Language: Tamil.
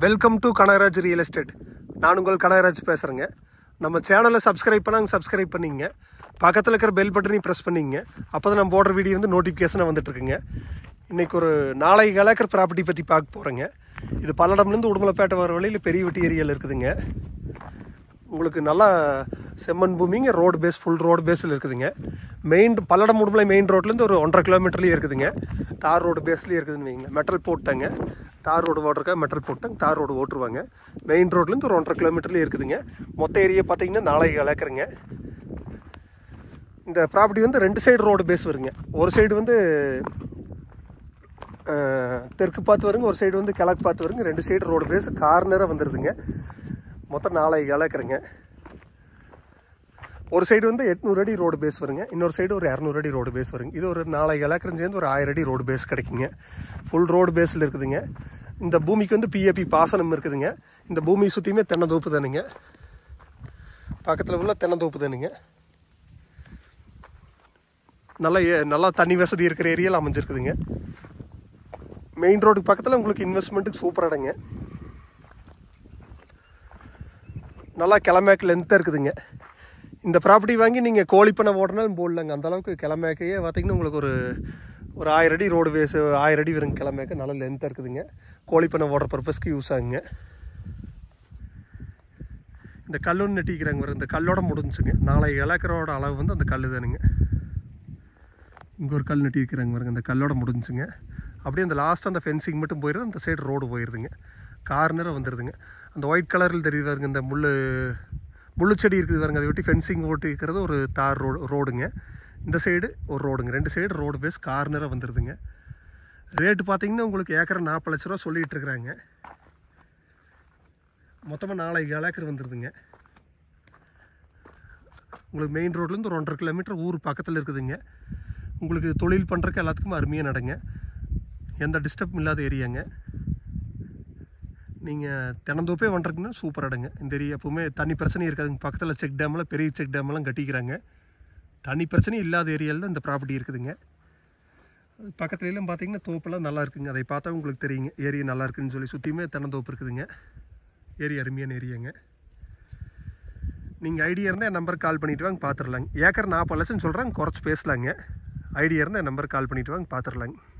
welcome to Kanagaraj real estate நான் உங்கள் கனகராஜ் பேசுகிறேங்க நம்ம சேனலை சப்ஸ்கிரைப் பண்ணாங்க சப்ஸ்கிரைப் பண்ணிங்க பக்கத்தில் இருக்கிற பெல் பட்டனையும் ப்ரெஸ் பண்ணிங்க அப்போ தான் நம்ம போடுற வீடியோ வந்து நோட்டிஃபிகேஷனாக வந்துட்டுருக்குங்க இன்றைக்கி ஒரு நாளை ஏக்கர் ப்ராப்பர்ட்டி பற்றி பார்க்க போகிறேங்க இது பல்லடம்லேருந்து உடுமலைப்பேட்டை வர வழியில் பெரிய வெட்டி ஏரியாவில் இருக்குதுங்க உங்களுக்கு நல்லா செம்மண் பூமிங்க ரோடு பேஸ் ஃபுல் ரோடு பேஸில் இருக்குதுங்க மெயின் பல்லடம் உடுமலை மெயின் ரோட்லேருந்து ஒரு ஒன்றரை கிலோமீட்டர்லேயே இருக்குதுங்க தார் ரோடு பேஸ்லேயே இருக்குதுன்னு வைங்க மெட்டல் போட்டாங்க தார் ரோடு ஓட்டுறக்கா மெட்டல் போட்டாங்க தார் ரோடு ஓட்டுருவாங்க மெயின் ரோட்லேருந்து ஒரு ஒன்றரை கிலோமீட்டர்லேயே இருக்குதுங்க மொத்த ஏரியா பார்த்தீங்கன்னா நாளை ஏக்கருங்க இந்த ப்ராப்பர்ட்டி வந்து ரெண்டு சைடு ரோடு பேஸ் வருங்க ஒரு சைடு வந்து அஹ், தெற்கு பார்த்து வருங்க ஒரு சைடு வந்து கிழக்கு பார்த்து வருங்க ரெண்டு சைடு ரோடு பேஸ் கார்னராக வந்துடுதுங்க மொத்தம் நாளை ஏக்கருங்க ஒரு சைடு வந்து எட்நூறு அடி ரோடு பேஸ் வருங்க இன்னொரு சைடு ஒரு இரநூறு அடி ரோடு பேஸ் வருங்க இது ஒரு நாளை ஏக்கரும் சேர்ந்து ஒரு ஆயிரம் அடி ரோடு பேஸ் கிடைக்குங்க ஃபுல் ரோடு பேஸில் இருக்குதுங்க இந்த பூமிக்கு வந்து பிஏபி பாசனம் இருக்குதுங்க இந்த பூமி சுற்றியுமே தென்னந்தோப்பு தானுங்க பக்கத்தில் உள்ள தென்னந்தோப்பு தானுங்க நல்லா ஏ- நல்லா தண்ணி வசதி இருக்கிற ஏரியாவில் அமைஞ்சிருக்குதுங்க மெயின் ரோடுக்கு பக்கத்தில் உங்களுக்கு இன்வெஸ்ட்மெண்ட்டுக்கு சூப்பர் இடங்க நல்லா கிளமேக்கு லென்த்தாக இருக்குதுங்க இந்த ப்ராப்பர்ட்டி வாங்கி நீங்கள் கோழி பண்ண ஓட்டினாலும் போடலங்க அந்த அளவுக்கு கிளமேக்கையே பார்த்தீங்கன்னா உங்களுக்கு ஒரு ஒரு ஆயிரம் அடி ரோடு வேஸ் ஆயிரம் அடி வருங்க கிளமேக்க நல்லா லென்த்தாக இருக்குதுங்க கோழி பண்ண ஓடுற பர்பஸ்க்கு யூஸ் ஆகுங்க இந்த கல்லொன்று நெட்டிக்கிறாங்க பாருங்க இந்த கல்லோட முடிஞ்சுங்க நாளை இலக்கரோட அளவு வந்து அந்த கல் தானுங்க இங்கே ஒரு கல் நெட்டிக்கிறாங்க பாருங்க இந்த கல்லோட முடிஞ்சுங்க அப்படியே அந்த லாஸ்ட் அந்த ஃபென்சிங் மட்டும் போயிடுது அந்த சைடு ரோடு போயிடுதுங்க கார்னராக வந்துடுதுங்க அந்த ஒயிட் கலரில் தெரியுது பாருங்க இந்த முள் முள்ளு செடி இருக்குது பாருங்க அதை ஒட்டி ஃபென்சிங் ஓட்டி இருக்கிறது ஒரு தார் ரோடு ரோடுங்க இந்த சைடு ஒரு ரோடுங்க ரெண்டு சைடு ரோடு பேஸ் கார்னராக வந்துடுதுங்க ரேட்டு பார்த்தீங்கன்னா உங்களுக்கு ஏக்கர் நாற்பது லட்ச ரூபா சொல்லிகிட்டு இருக்கிறாங்க மொத்தமாக நாலு ஏக்கர் வந்துடுதுங்க உங்களுக்கு மெயின் ரோட்லேருந்து ஒரு ஒன்றரை கிலோமீட்டர் ஊர் பக்கத்தில் இருக்குதுங்க உங்களுக்கு தொழில் பண்ணுறக்கு எல்லாத்துக்கும் அருமையாக நடங்க எந்த டிஸ்டர்பும் இல்லாத ஏரியாங்க நீங்கள் தினந்தோப்பே பண்ணுறீங்கன்னா சூப்பர் இடங்க இந்த ஏரியா எப்பவுமே தண்ணி பிரச்சனை இருக்காதுங்க பக்கத்தில் செக் டேமில் பெரிய செக் டேமெல்லாம் கட்டிக்கிறாங்க தண்ணி பிரச்சனை இல்லாத ஏரியாவில் தான் இந்த ப்ராப்பர்ட்டி இருக்குதுங்க பக்கத்துல எல்லாம் பார்த்தீங்கன்னா தோப்பெல்லாம் நல்லா இருக்குங்க அதை பார்த்தா உங்களுக்கு தெரியுங்க ஏரியா நல்லா இருக்குன்னு சொல்லி சுற்றியுமே தென்னந்தோப்பு இருக்குதுங்க ஏரியா அருமையான ஏரியாங்க நீங்கள் ஐடியா இருந்தால் என் நம்பருக்கு கால் பண்ணிட்டு வாங்க பார்த்துடலாங்க ஏக்கர் நாற்பது லட்சம் சொல்கிறாங்க குறைச்சி பேசலாங்க ஐடியா இருந்தால் என் நம்பருக்கு கால் பண்ணிட்டு வாங்க பார்த்துடலாங்க